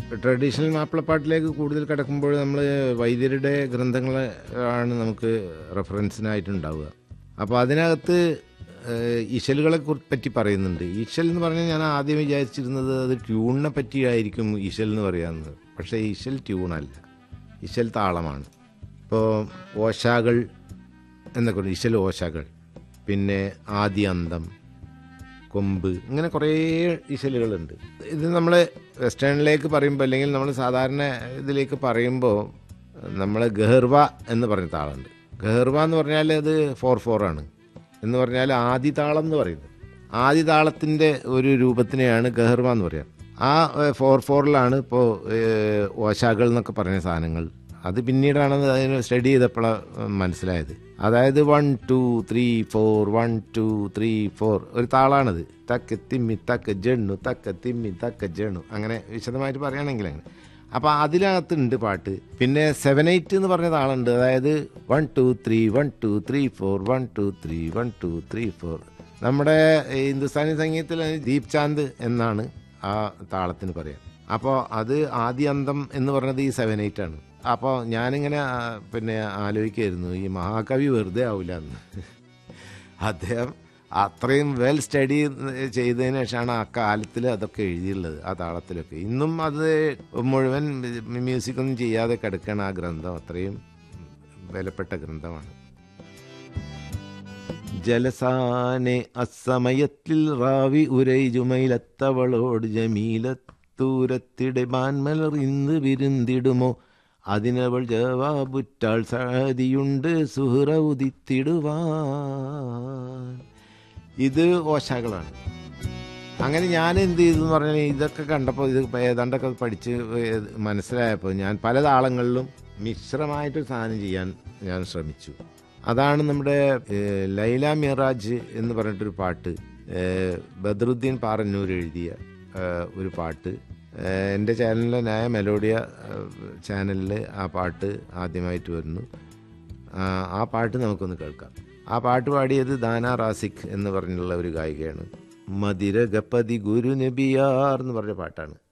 traditional മാപ്പിളപ്പാട്ടിലേക്ക് കൂടുതൽ കിടക്കുമ്പോൾ നമ്മൾ വൈദ്യരുടെ ഗ്രന്ഥങ്ങൾ ആണ് നമുക്ക് റെഫറൻസിനായിട്ടുണ്ടാവുക അപ്പോൾ അതിനകത്ത് ഏഹ്, ഇശലുകളെ കുറി- പറ്റി പറയുന്നുണ്ട് ഇശൽ എന്ന് പറഞ്ഞാൽ ഞാൻ ആദ്യം വിചാരിച്ചിരുന്നത് അത് ട്യൂണിനെ പറ്റിയായിരിക്കും ഇശൽ എന്ന് പറയാമെന്ന് പക്ഷേ ഇശൽ ട്യൂണല്ല ഇശൽ താളമാണ് ഇപ്പോൾ ഓശാകൾ എന്നൊക്കെ ഉണ്ട് ഇശൽ ഓശാകൾ പിന്നെ ആദി അന്തം കൊമ്പ് ഇങ്ങനെ കുറേ ഇശലുകളുണ്ട് ഇത് നമ്മൾ വെസ്റ്റേണിലേക്ക് പറയുമ്പോൾ അല്ലെങ്കിൽ നമ്മൾ സാധാരണ ഇതിലേക്ക് പറയുമ്പോൾ നമ്മൾ ഗഹർവ എന്ന് പറഞ്ഞ താളുണ്ട് ഗഹർവ എന്ന് പറഞ്ഞാൽ അത് ഫോർ ഫോർ ആണ് എന്ന് പറഞ്ഞാൽ ആദി താളം എന്ന് പറയുന്നത് ആദി താളത്തിൻ്റെ ഒരു രൂപത്തിനെയാണ് ഗഹർവ എന്ന് പറയുക ആ ഫോർ ഫോറിലാണ് ഇപ്പോൾ ഓശാകൾ എന്നൊക്കെ പറഞ്ഞ സാധനങ്ങൾ അത് പിന്നീടാണ് അതിന് സ്റ്റഡി ചെയ്തപ്പോഴാണ് മനസ്സിലായത് അതായത് one two three four one two three four ഒരു താളാണത് തക്ക് തിമ്മി തക്ക് ജണ്ണു തക്ക് തിമ്മി തക്ക് ജണ്ണു അങ്ങനെ വിശദമായിട്ട് പറയുകയാണെങ്കിൽ അങ്ങനെ അപ്പോൾ അതിനകത്തുണ്ട് പാട്ട് പിന്നെ സെവൻ എയ്റ്റ് എന്ന് പറഞ്ഞ താളുണ്ട് അതായത് one two three one two three four one two three one two three four നമ്മുടെ ഈ ഹിന്ദുസ്ഥാനി സംഗീതത്തിൽ ദീപ് ചാന്ദ് എന്നാണ് ആ താളത്തിന് പറയാം അപ്പോൾ അത് ആദ്യ അന്തം എന്ന് പറഞ്ഞത് ഈ സെവൻ എയ്റ്റ് ആണ് അപ്പോൾ ഞാനിങ്ങനെ ആ, പിന്നെ ആലോചിക്കായിരുന്നു ഈ മഹാകവി വെറുതെ ആവില്ല എന്ന് അദ്ദേഹം അത്രയും വെൽ സ്റ്റഡി ചെയ്തതിന് ശേഷമാണ് ആ കാലത്തിൽ അതൊക്കെ എഴുതിയുള്ളത് ആ താളത്തിലൊക്കെ ഇന്നും അത് മുഴുവൻ മ്യൂസിക് ഒന്നും ചെയ്യാതെ കിടക്കണം ആ ഗ്രന്ഥം അത്രയും വിലപ്പെട്ട ഗ്രന്ഥമാണ് ജലസാനെ അസമയത്തിൽ റാവി ഉരൈജുമയിലത്തവളോട് ജമീലത്തൂരത്തിടെ ബാൻമലർ ഇന്ന് വിരുന്നിടുമോ അതിനവൾ ജവാബുറ്റാൾ സഹതിയുണ്ട് സുഹൃ ഉദിത്തിടുവാൻ ഇത് ഓശാകളാണ് അങ്ങനെ ഞാൻ എന്ത് ചെയ്തു എന്ന് പറഞ്ഞാൽ ഇതൊക്കെ കണ്ടപ്പോൾ ഇത് ഏതാണ്ടൊക്കെ പഠിച്ച് മനസ്സിലായപ്പോൾ ഞാൻ പല താളങ്ങളിലും മിശ്രമായിട്ടൊരു സാധനം ചെയ്യാൻ ഞാൻ ശ്രമിച്ചു അതാണ് നമ്മുടെ ഏഹ്, ലൈല മിറാജ് എന്ന് പറഞ്ഞിട്ടൊരു പാട്ട് ഏഹ്, ബദ്രുദ്ദീൻ പാറന്നൂർ എഴുതിയ ഏഹ്, ഒരു പാട്ട് ഏഹ്, എൻ്റെ ചാനലിലെ ന്യായ മെലോഡിയ ചാനലിൽ ആ പാട്ട് ആദ്യമായിട്ട് വരുന്നു ആ, ആ പാട്ട് നമുക്കൊന്ന് കേൾക്കാം ആ പാട്ട് പാടിയത് ദാന റാസിഖ് എന്ന് പറഞ്ഞുള്ള ഒരു ഗായികയാണ് മതിരഗപതി ഗുരു നബിയാർ എന്ന് പറഞ്ഞ പാട്ടാണ്